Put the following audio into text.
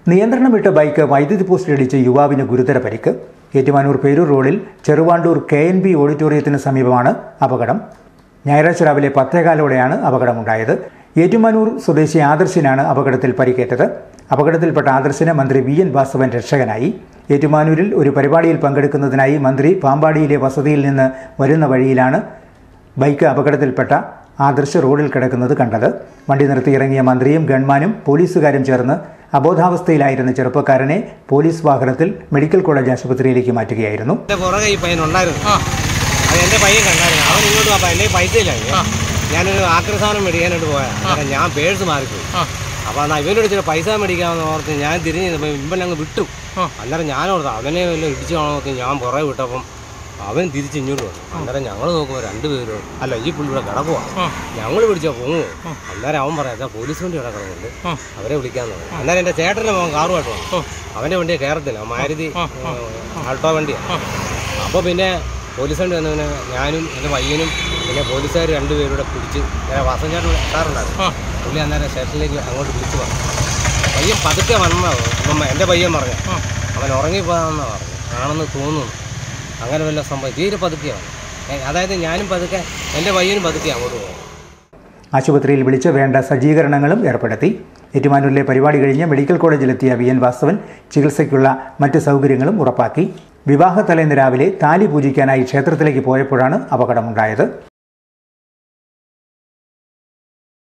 നിയന്ത്രണം വിട്ട ബൈക്ക് വൈദ്യുതി പോസ്റ്റിലിടിച്ച് യുവാവിന് ഗുരുതര പരിക്ക് ഏറ്റുമാനൂർ പേരൂർ റോഡിൽ ചെറുവാണ്ടൂർ കെ എൻ ബി ഓഡിറ്റോറിയത്തിന് സമീപമാണ് അപകടം ഞായറാഴ്ച രാവിലെ പത്തേകാലോടെയാണ് അപകടമുണ്ടായത് ഏറ്റുമാനൂർ സ്വദേശി ആദർശിനാണ് അപകടത്തിൽ പരിക്കേറ്റത് അപകടത്തിൽപ്പെട്ട ആദർശിന് മന്ത്രി വി എൻ വാസവൻ രക്ഷകനായി ഏറ്റുമാനൂരിൽ ഒരു പരിപാടിയിൽ പങ്കെടുക്കുന്നതിനായി മന്ത്രി പാമ്പാടിയിലെ വസതിയിൽ നിന്ന് വരുന്ന വഴിയിലാണ് ബൈക്ക് അപകടത്തിൽപ്പെട്ട ആദർശ് റോഡിൽ കിടക്കുന്നത് കണ്ടത് വണ്ടി നിർത്തി ഇറങ്ങിയ മന്ത്രിയും ഗൺമാനും പോലീസുകാരും ചേർന്ന് അബോധാവസ്ഥയിലായിരുന്ന ചെറുപ്പക്കാരനെ പോലീസ് വാഹനത്തിൽ മെഡിക്കൽ കോളേജ് ആശുപത്രിയിലേക്ക് മാറ്റുകയായിരുന്നു എന്റെ പുറകെ ഈ പയ്യൻ ഉണ്ടായിരുന്നു അത് എന്റെ പയ്യൻ കണ്ടായിരുന്നു അവൻ ഇങ്ങോട്ട് വാ എന്റെ പൈസ ഇല്ല ഞാനൊരു ആക്രി സാധനം മേടിക്കാനായിട്ട് പോയാ അന്നേരം ഞാൻ പേഴ്സ് മാറിപ്പോയി അപ്പൊ എന്നാ ഇവനോട് ചില പൈസ മേടിക്കാമെന്ന് ഓർത്ത് ഞാൻ തിരിഞ്ഞ് നിന്നപ്പോ ഇവൻ അങ്ങ് വിട്ടു അന്നേരം ഞാൻ ഓർത്ത് അവനെ വല്ല ഇടിച്ചു കാണുമൊക്കെ ഞാൻ പുറകെ വിട്ടപ്പം അവൻ തിരിച്ച് ഇങ്ങോട്ട് വന്നു അന്നേരം ഞങ്ങൾ നോക്കുമ്പോൾ രണ്ടുപേരും അല്ല ഈ പുള്ളി ഇവിടെ കിടക്കുവാ ഞങ്ങൾ പിടിച്ചാ പോങ്ങു അന്നേരം അവൻ പറയാം "ദാ പോലീസ് വണ്ടി ഇവിടെ കിടക്കുന്നുണ്ട് അവരെ വിളിക്കാന്ന് പറഞ്ഞു അന്നേരം എന്റെ ചേട്ടന്റെ മോൻ കാറുമായിട്ട് വന്നു അവന്റെ വണ്ടിയെ കയറത്തില്ല മാരുതി ആൾട്ടോ വണ്ടിയാണ് അപ്പോൾ പിന്നെ പോലീസ് വണ്ടി വന്നവനെ ഞാനും എൻ്റെ പയ്യനും പിന്നെ പോലീസുകാർ രണ്ടുപേരും പിടിച്ച് ഞാൻ വാസഞ്ചാട്ട് സാറുണ്ടായിരുന്നു പുള്ളി അന്നേരം സ്റ്റേഷനിലേക്ക് അങ്ങോട്ട് വിളിച്ചു പറഞ്ഞു പയ്യൻ പതുക്കെ വന്നതാ അപ്പം എൻ്റെ പയ്യൻ പറഞ്ഞു അവൻ ഉറങ്ങിപ്പോകാമെന്നാണ് പറഞ്ഞു ആണെന്ന് തോന്നുന്നു അങ്ങനെ വല്ല സംഭവം തീരെ പതുക്കെയാണ് അതായത് ഞാനും പതുക്കെ എൻ്റെ പയ്യനും പതുക്കെ അങ്ങോട്ട് പോകും ആശുപത്രിയിൽ വിളിച്ച് വേണ്ട സജ്ജീകരണങ്ങളും ഏർപ്പെടുത്തി ഏറ്റുമാനൂരിലെ പരിപാടി കഴിഞ്ഞ് മെഡിക്കൽ കോളേജിലെത്തിയ വി എൻ വാസവൻ ചികിത്സയ്ക്കുള്ള മറ്റ് സൗകര്യങ്ങളും ഉറപ്പാക്കി വിവാഹ തലേന്ന് രാവിലെ താലി പൂജിക്കാനായി ക്ഷേത്രത്തിലേക്ക് പോയപ്പോഴാണ് അപകടമുണ്ടായത്